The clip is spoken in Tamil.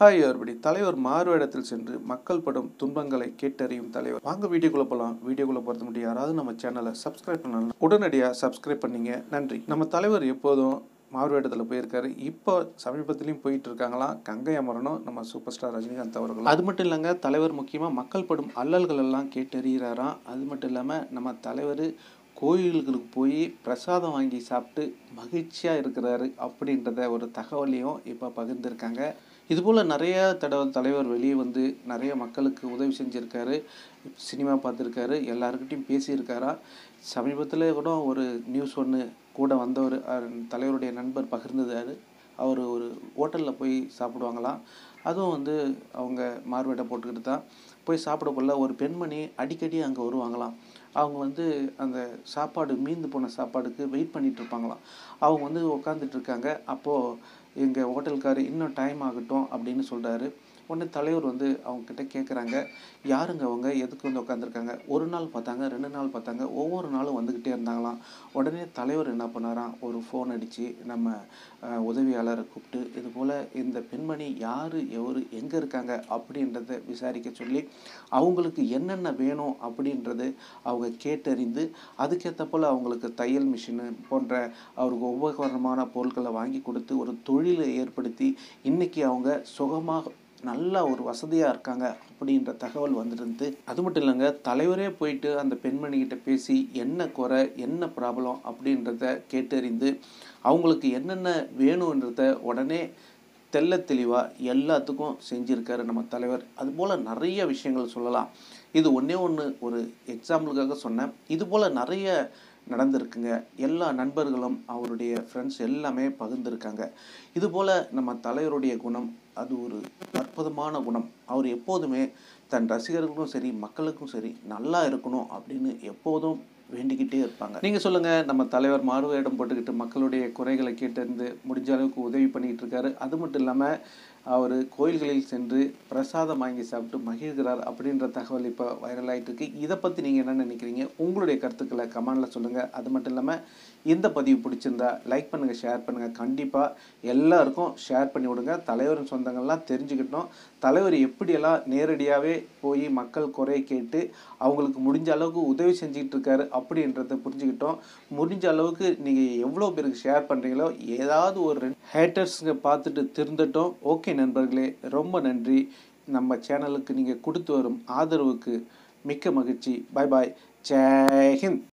ஹாய் everybody தலைவர் மாறுவேடத்தில் சென்று மக்கள் படும் துன்பங்களை கேட்டறியும் தலைவர் வாங்க வீடியோக்குள்ள போகலாம் வீடியோக்குள்ள போகிறது முடியும் யாராவது நம்ம சேனலை சப்ஸ்கிரைப் பண்ணலாம் உடனடியாக சப்ஸ்கிரைப் பண்ணீங்க நன்றி நம்ம தலைவர் எப்போதும் மாறுவேடத்தில் போயிருக்காரு இப்போ சமீபத்திலையும் போயிட்டு இருக்காங்களாம் கங்கை அமரனும் நம்ம சூப்பர் ஸ்டார் ரஜினிகாந்த் அவர்கள் அது மட்டும் இல்லைங்க தலைவர் முக்கியமாக மக்கள் படும் அல்லல்கள் எல்லாம் கேட்டறிகிறாராம் அது மட்டும் இல்லாமல் நம்ம தலைவர் கோயில்களுக்கு போய் பிரசாதம் வாங்கி சாப்பிட்டு மகிழ்ச்சியாக இருக்கிறாரு அப்படின்றத ஒரு தகவலையும் இப்போ பகிர்ந்திருக்காங்க இதுபோல் நிறைய தடவை தலைவர் வெளியே வந்து நிறைய மக்களுக்கு உதவி செஞ்சுருக்காரு சினிமா பார்த்துருக்காரு எல்லாருக்கிட்டையும் பேசியிருக்காரா சமீபத்தில் கூட ஒரு நியூஸ் ஒன்று கூட வந்தவர் அஹ், தலைவருடைய நண்பர் பகிர்ந்ததாரு அவர் ஒரு ஹோட்டலில் போய் சாப்பிடுவாங்களாம் அதுவும் வந்து அவங்க மார்வேட்டை போட்டுக்கிட்டு தான் போய் சாப்பிடக்குள்ள ஒரு பெண்மணி அடிக்கடி அங்கே வருவாங்களாம் அவங்க வந்து அந்த சாப்பாடு மீந்து போன சாப்பாடுக்கு வெயிட் பண்ணிட்டு இருப்பாங்களாம் அவங்க வந்து உட்காந்துட்டு இருக்காங்க அப்போது எங்கள் ஹோட்டல்கார் இன்னும் டைம் ஆகட்டும் அப்படின்னு சொல்கிறாரு உடனே தலைவர் வந்து அவங்கக்கிட்ட கேட்குறாங்க யாருங்க அவங்க எதுக்கு வந்து உட்காந்துருக்காங்க ஒரு நாள் பார்த்தாங்க ரெண்டு நாள் பார்த்தாங்க ஒவ்வொரு நாளும் வந்துக்கிட்டே இருந்தாங்களாம் உடனே தலைவர் என்ன பண்ணாராம் ஒரு ஃபோன் அடித்து நம்ம அஹ், உதவியாளரை கூப்பிட்டு இது போல் இந்த பெண்மணி யார் எவர் எங்கே இருக்காங்க அப்படின்றத விசாரிக்க சொல்லி அவங்களுக்கு என்னென்ன வேணும் அப்படின்றது அவங்க கேட்டறிந்து அதுக்கேற்ற போல் அவங்களுக்கு தையல் மிஷினு போன்ற அவருக்கு உபகரணமான பொருட்களை வாங்கி கொடுத்து ஒரு தொழிலை ஏற்படுத்தி இன்னைக்கு அவங்க சுகமாக நல்ல ஒரு வசதியாக இருக்காங்க அப்படின்ற தகவல் வந்துருந்து அது மட்டும் இல்லைங்க தலைவரே போயிட்டு அந்த பெண்மணிக்கிட்ட பேசி என்ன குறை என்ன ப்ராப்ளம் அப்படின்றத கேட்டறிந்து அவங்களுக்கு என்னென்ன வேணுன்றத உடனே தெள்ள தெளிவாக எல்லாத்துக்கும் செஞ்சுருக்காரு நம்ம தலைவர் அதுபோல் நிறைய விஷயங்கள் சொல்லலாம் இது ஒன்றே ஒன்று ஒரு எக்ஸாம்பிளுக்காக சொன்னேன் இது போல் நிறைய நடந்திருக்குங்க எல்லா நண்பர்களும் அவருடைய ஃப்ரெண்ட்ஸ் எல்லாமே பகிர்ந்திருக்காங்க இது போல் நம்ம தலைவருடைய குணம் அது ஒரு அற்புதமான குணம் அவர் எப்போதுமே தன் ரசிகர்களுக்கும் சரி மக்களுக்கும் சரி நல்லா இருக்கணும் அப்படின்னு எப்போதும் வேண்டிக்கிட்டே இருப்பாங்க நீங்கள் சொல்லுங்கள் நம்ம தலைவர் மாறுவேடம் போட்டுக்கிட்டு மக்களுடைய குறைகளை கேட்டறிந்து முடிஞ்ச அளவுக்கு உதவி பண்ணிக்கிட்டு இருக்காரு அது மட்டும் இல்லாமல் அவர் கோயில்களில் சென்று பிரசாதம் வாங்கி சாப்பிட்டு மகிழ்கிறார் அப்படின்ற தகவல் இப்போ வைரல் ஆயிட்டு இருக்கு இதை பற்றி நீங்கள் என்ன நினைக்கிறீங்க உங்களுடைய கருத்துக்களை கமெண்டில் சொல்லுங்கள் அது மட்டும் இல்லாமல் இந்த பதிவு பிடிச்சிருந்தா லைக் பண்ணுங்கள் ஷேர் பண்ணுங்கள் கண்டிப்பாக எல்லாருக்கும் ஷேர் பண்ணி விடுங்க தலைவரின் சொந்தங்கள்லாம் தெரிஞ்சுக்கிட்டோம் தலைவர் எப்படியெல்லாம் நேரடியாகவே போய் மக்கள் குறை கேட்டு அவங்களுக்கு முடிஞ்ச அளவுக்கு உதவி செஞ்சுக்கிட்டு இருக்காரு அப்படின்றத புரிஞ்சுக்கிட்டோம் முடிஞ்ச அளவுக்கு நீங்கள் எவ்வளோ பேருக்கு ஷேர் பண்ணுறீங்களோ ஏதாவது ஒரு ரெண்டு ஹேட்டர்ஸுங்க பார்த்துட்டு திருந்தட்டும் ஓகே நண்பர்களே ரொம்ப நன்றி நம்ம சேனலுக்கு நீங்கள் கொடுத்து வரும் ஆதரவுக்கு மிக்க மகிழ்ச்சி பாய் பாய் ஜெய் ஹிந்த்